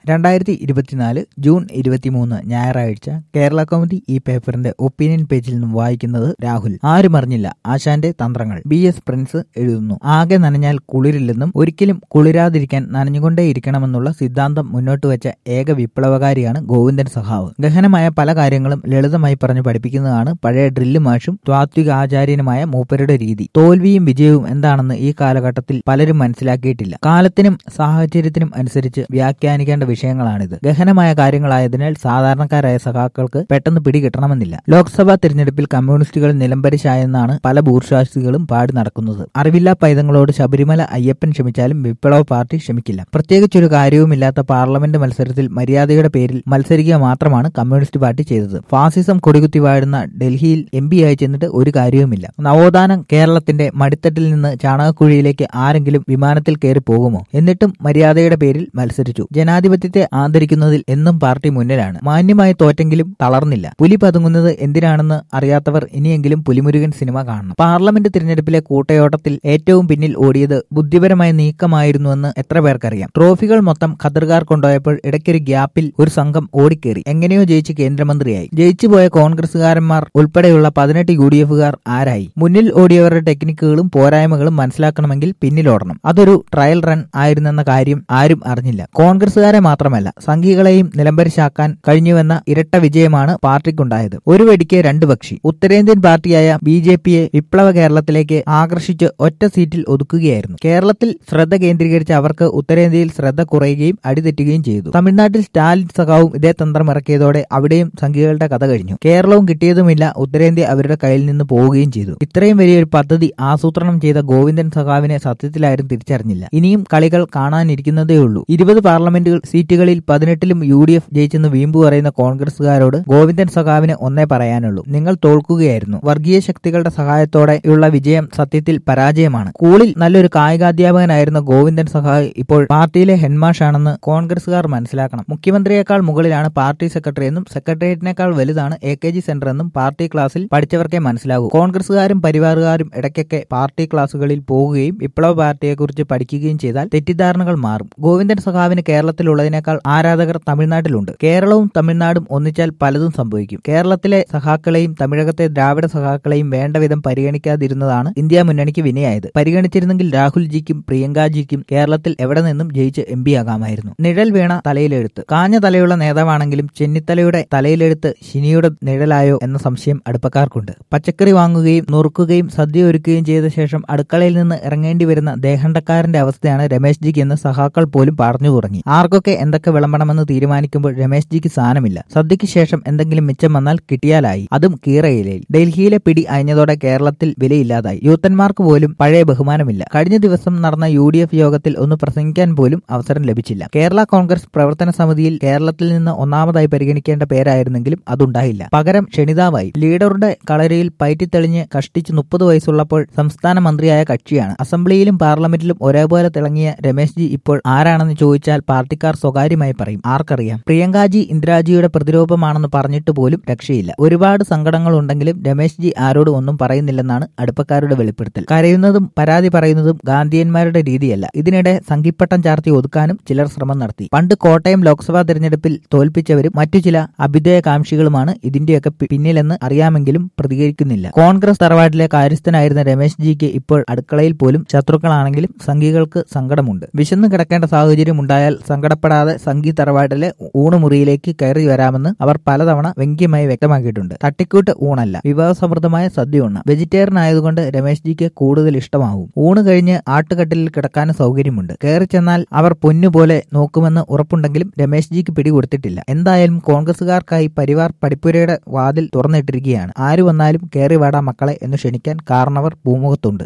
രണ്ടായിരത്തി ഇരുപത്തിനാല് ജൂൺ ഇരുപത്തിമൂന്ന് ഞായറാഴ്ച കേരള കൗമുദി ഈ പേപ്പറിന്റെ ഒപ്പീനിയൻ പേജിൽ നിന്നും വായിക്കുന്നത് രാഹുൽ ആരും അറിഞ്ഞില്ല ആശാന്റെ തന്ത്രങ്ങൾ ബി എസ് പ്രിൻസ് എഴുതുന്നു ആകെ നനഞ്ഞാൽ കുളിരില്ലെന്നും ഒരിക്കലും കുളിരാതിരിക്കാൻ നനഞ്ഞുകൊണ്ടേയിരിക്കണമെന്നുള്ള സിദ്ധാന്തം മുന്നോട്ട് വെച്ച ഏക വിപ്ലവകാരിയാണ് ഗോവിന്ദൻ സഹാവ് ഗഹനമായ പല കാര്യങ്ങളും ലളിതമായി പറഞ്ഞു പഠിപ്പിക്കുന്നതാണ് പഴയ ഡ്രില്ല് മാഷും ത്വാത്വിക ആചാര്യനുമായ മൂപ്പരുടെ രീതി തോൽവിയും വിജയവും എന്താണെന്ന് ഈ കാലഘട്ടത്തിൽ പലരും മനസ്സിലാക്കിയിട്ടില്ല കാലത്തിനും സാഹചര്യത്തിനും അനുസരിച്ച് വ്യാഖ്യാനിക്കേണ്ട വിഷയങ്ങളാണിത് ഗഹനമായ കാര്യങ്ങളായതിനാൽ സാധാരണക്കാരായ സഖാക്കൾക്ക് പെട്ടെന്ന് പിടികിട്ടണമെന്നില്ല ലോക്സഭാ തിരഞ്ഞെടുപ്പിൽ കമ്മ്യൂണിസ്റ്റുകൾ നിലംപരിശായെന്നാണ് പല ബൂർഷാസികളും പാടി നടക്കുന്നത് അറിവില്ലാ പൈതങ്ങളോട് ശബരിമല അയ്യപ്പൻ ക്ഷമിച്ചാലും വിപ്ലവ പാർട്ടി ക്ഷമിക്കില്ല പ്രത്യേകിച്ചൊരു കാര്യവുമില്ലാത്ത പാർലമെന്റ് മത്സരത്തിൽ മര്യാദയുടെ പേരിൽ മത്സരിക്കുക മാത്രമാണ് കമ്മ്യൂണിസ്റ്റ് പാർട്ടി ചെയ്തത് ഫാസിസം കൊടികുത്തി വാഴുന്ന ഡൽഹിയിൽ എം പി ആയി ചെന്നിട്ട് ഒരു കാര്യവുമില്ല നവോത്ഥാനം കേരളത്തിന്റെ മടിത്തട്ടിൽ നിന്ന് ചാണകക്കുഴിയിലേക്ക് ആരെങ്കിലും വിമാനത്തിൽ കയറി പോകുമോ എന്നിട്ടും മര്യാദയുടെ പേരിൽ മത്സരിച്ചു ജനാധിപത്യത്തെ ആദരിക്കുന്നതിൽ എന്നും പാർട്ടി മുന്നിലാണ് മാന്യമായി തോറ്റെങ്കിലും തളർന്നില്ല പുലി പതുങ്ങുന്നത് എന്തിനാണെന്ന് അറിയാത്തവർ ഇനിയെങ്കിലും പുലിമുരുകൻ സിനിമ കാണണം പാർലമെന്റ് തിരഞ്ഞെടുപ്പിലെ കൂട്ടയോട്ടത്തിൽ ഏറ്റവും പിന്നിൽ ഓടിയത് ബുദ്ധിപരമായ നീക്കമായിരുന്നുവെന്ന് എത്ര പേർക്കറിയാം ട്രോഫികൾ മൊത്തം ഖത്തർകാർ കൊണ്ടുപോയപ്പോൾ ഇടയ്ക്കൊരു ഗ്യാപ്പിൽ ഒരു സംഘം ഓടിക്കേറി എങ്ങനെയോ ജയിച്ച് കേന്ദ്രമന്ത്രിയായി ജയിച്ചുപോയ കോൺഗ്രസുകാരന്മാർ ഉൾപ്പെടെയുള്ള പതിനെട്ട് യു ഡി എഫുകാർ ആരായി മുന്നിൽ ഓടിയവരുടെ ടെക്നിക്കുകളും പോരായ്മകളും മനസ്സിലാക്കണമെങ്കിൽ പിന്നിലോടണം അതൊരു ട്രയൽ റൺ ആയിരുന്നെന്ന കാര്യം ആരും അറിഞ്ഞില്ല കോൺഗ്രസുകാരെ മാത്രമല്ല സംഘികളെയും നിലംപരിശാക്കാൻ കഴിഞ്ഞുവെന്ന ഇരട്ട വിജയമാണ് പാർട്ടിക്കുണ്ടായത് ഒരു വെടിക്ക് രണ്ട് പക്ഷി ഉത്തരേന്ത്യൻ പാർട്ടിയായ ബി ജെ പിയെ വിപ്ലവ കേരളത്തിലേക്ക് ആകർഷിച്ച് ഒറ്റ സീറ്റിൽ ഒതുക്കുകയായിരുന്നു കേരളത്തിൽ ശ്രദ്ധ കേന്ദ്രീകരിച്ച അവർക്ക് ഉത്തരേന്ത്യയിൽ ശ്രദ്ധ കുറയുകയും അടിതെറ്റുകയും ചെയ്തു തമിഴ്നാട്ടിൽ സ്റ്റാലിൻ സഖാവും ഇതേ തന്ത്രം ഇറക്കിയതോടെ അവിടെയും സംഘികളുടെ കഥ കഴിഞ്ഞു കേരളവും കിട്ടിയതുമില്ല ഉത്തരേന്ത്യ അവരുടെ കയ്യിൽ നിന്ന് പോവുകയും ചെയ്തു ഇത്രയും വലിയൊരു പദ്ധതി ആസൂത്രണം ചെയ്ത ഗോവിന്ദൻ സഖാവിനെ സത്യത്തിലാരും തിരിച്ചറിഞ്ഞില്ല ഇനിയും കളികൾ കാണാനിരിക്കുന്നതേ ഉള്ളൂ ഇരുപത് പാർലമെന്റുകൾ സീറ്റുകളിൽ പതിനെട്ടിലും യു ഡി എഫ് ജയിച്ചെന്ന് വീമ്പു പറയുന്ന കോൺഗ്രസുകാരോട് ഗോവിന്ദൻ സഖാവിന് ഒന്നേ പറയാനുള്ളൂ നിങ്ങൾ തോൽക്കുകയായിരുന്നു വർഗീയ ശക്തികളുടെ സഹായത്തോടെയുള്ള വിജയം സത്യത്തിൽ പരാജയമാണ് സ്കൂളിൽ നല്ലൊരു കായികാധ്യാപകനായിരുന്ന ഗോവിന്ദൻ സഖാവ് ഇപ്പോൾ പാർട്ടിയിലെ ഹെഡ്മാഷാണെന്ന് കോൺഗ്രസുകാർ മനസ്സിലാക്കണം മുഖ്യമന്ത്രിയേക്കാൾ മുകളിലാണ് പാർട്ടി സെക്രട്ടറി എന്നും സെക്രട്ടേറിയറ്റിനേക്കാൾ വലുതാണ് എ കെ ജി സെന്റർ എന്നും പാർട്ടി ക്ലാസ്സിൽ പഠിച്ചവർക്കേ മനസ്സിലാകൂ കോൺഗ്രസുകാരും പരിവാറുകാരും ഇടയ്ക്കൊക്കെ പാർട്ടി ക്ലാസുകളിൽ പോകുകയും വിപ്ലവ പാർട്ടിയെക്കുറിച്ച് പഠിക്കുകയും ചെയ്താൽ തെറ്റിദ്ധാരണകൾ മാറും ഗോവിന്ദൻ സഖാവിന് കേരളത്തിലുള്ളതിനേക്കാൾ ആരാധകർ തമിഴ്നാട്ടിലുണ്ട് കേരളവും തമിഴ്നാടും ഒന്നിച്ചാൽ പലതും സംഭവിക്കും കേരളത്തിലെ സഖാക്കളെയും തമിഴകത്തെ ദ്രാവിഡ സഖാക്കളെയും വേണ്ട വിധം പരിഗണിക്കാതിരുന്നതാണ് ഇന്ത്യ മുന്നണിക്ക് വിനയായത് പരിഗണിച്ചിരുന്നെങ്കിൽ രാഹുൽജിക്കും പ്രിയങ്കാജിക്കും കേരളത്തിൽ എവിടെ നിന്നും ജയിച്ച് എം പി ആകാമായിരുന്നു നിഴൽ വീണ തലയിലെഴുത്ത് കാഞ്ഞ തലയുള്ള നേതാവാണെങ്കിലും ചെന്നിത്തലയുടെ തലയിലെഴുത്ത് ശിനിയുടെ നിഴലായോ എന്ന സംശയം അടുപ്പക്കാർക്കുണ്ട് പച്ചക്കറി വാങ്ങുകയും നുറുക്കുകയും സദ്യ ഒരുക്കുകയും ചെയ്ത ശേഷം അടുക്കളയിൽ നിന്ന് ഇറങ്ങേണ്ടി വരുന്ന ദേഹണ്ടക്കാരന്റെ അവസ്ഥയാണ് രമേശ് ജിക്ക് എന്ന് സഹാക്കൾ പോലും പറഞ്ഞു തുടങ്ങി ആർക്കൊക്കെ എന്തൊക്കെ വിളമ്പണമെന്ന് തീരുമാനിക്കുമ്പോൾ രമേശ് ജിക്ക് സ്ഥാനമില്ല സദ്യയ്ക്ക് ശേഷം എന്തെങ്കിലും മിച്ചം വന്നാൽ കിട്ടിയാലായി അതും കീറയിലയിൽ ഡൽഹിയിലെ പിടി അയഞ്ഞതോടെ കേരളത്തിൽ വിലയില്ലാതായി യൂത്തന്മാർക്ക് പോലും പഴയ ബഹുമാനമില്ല കഴിഞ്ഞ ദിവസം നടന്ന യു ഡി എഫ് യോഗത്തിൽ ഒന്ന് പ്രസംഗിക്കാൻ പോലും അവസരം ലഭിച്ചില്ല കേരള കോൺഗ്രസ് പ്രവർത്തന സമിതിയിൽ കേരളത്തിൽ നിന്ന് ഒന്നാമതായി പരിഗണിക്കേണ്ട പേരായിരുന്നെങ്കിലും അതുണ്ടായില്ല പകരം ക്ഷണിതാവായി ലീഡറുടെ കളരിയിൽ പയറ്റിത്തെളിഞ്ഞ് കഷ്ടിച്ച് മുപ്പത് വയസ്സുള്ളപ്പോൾ സംസ്ഥാന മന്ത്രിയായ കക്ഷിയാണ് അസംബ്ലിയിലും പാർലമെന്റിലും ഒരേപോലെ തിളങ്ങിയ രമേശ് ജി ഇപ്പോൾ ആരാണെന്ന് ചോദിച്ചാൽ പാർട്ടിക്കാർ സ്വകാര്യമായി പറയും ആർക്കറിയാം പ്രിയങ്കാജി ഇന്ദിരാജിയുടെ പ്രതിരൂപമാണെന്ന് പറഞ്ഞിട്ട് പോലും രക്ഷയില്ല ഒരുപാട് സങ്കടങ്ങൾ ഉണ്ടെങ്കിലും രമേശ് ജി ആരോടും ഒന്നും പറയുന്നില്ലെന്നാണ് അടുപ്പക്കാരുടെ വെളിപ്പെടുത്തൽ കരയുന്നതും പരാതി പറയുന്നതും ഗാന്ധിയന്മാരുടെ രീതിയല്ല ഇതിനിടെ സംഘിപ്പട്ടം ചാർത്തി ഒതുക്കാനും ചിലർ ശ്രമം നടത്തി പണ്ട് കോട്ടയം ലോക്സഭാ തെരഞ്ഞെടുപ്പിൽ തോൽപ്പിച്ചവരും മറ്റു ചില അഭ്യുദയകാംക്ഷികളുമാണ് ഇതിന്റെയൊക്കെ പിന്നിലെന്ന് അറിയാമെങ്കിലും പ്രതികരിക്കുന്നില്ല കോൺഗ്രസ് തറവാട്ടിലെ കാര്യസ്ഥനായിരുന്ന രമേശ് ജിക്ക് ഇപ്പോൾ അടുക്കളയിൽ പോലും ശത്രുക്കളാണെങ്കിലും സംഘികൾക്ക് സങ്കടമുണ്ട് വിശന്നു കിടക്കേണ്ട സാഹചര്യം ഉണ്ടായാൽ സങ്കടപ്പെടാതെ സംഘി തറവാട്ടിലെ ഊണുമുറിയിലേക്ക് കയറി വരാമെന്ന് അവർ പലതവണ വ്യംഗ്യമായി വ്യക്തമാക്കിയിട്ടുണ്ട് തട്ടിക്കൂട്ട് ഊണല്ല വിഭവസമൃദ്ധമായ സദ്യ ഊണ് വെജിറ്റേറിയൻ ആയതുകൊണ്ട് രമേശ് ജിക്ക് കൂടുതൽ ഇഷ്ടമാവും ഊണ് കഴിഞ്ഞ് ആട്ടുകട്ടിലിൽ കിടക്കാനും സൗകര്യമുണ്ട് കയറി ചെന്നാൽ അവർ പൊന്നുപോലെ നോക്കുമെന്ന് ഉറപ്പുണ്ടെങ്കിലും രമേശ് ജിക്ക് പിടികൊടുത്തിട്ടില്ല എന്തായാലും കോൺഗ്രസുകാർക്കായി പരിവാർ പടിപ്പുരയുടെ വാതിൽ തുറന്നിട്ടിരിക്കുകയാണ് ആര് വന്നാലും കയറി വാടാ മക്കളെ എന്ന് ക്ഷണിക്കാൻ കാരണവർ ഭൂമുഖത്തുണ്ട്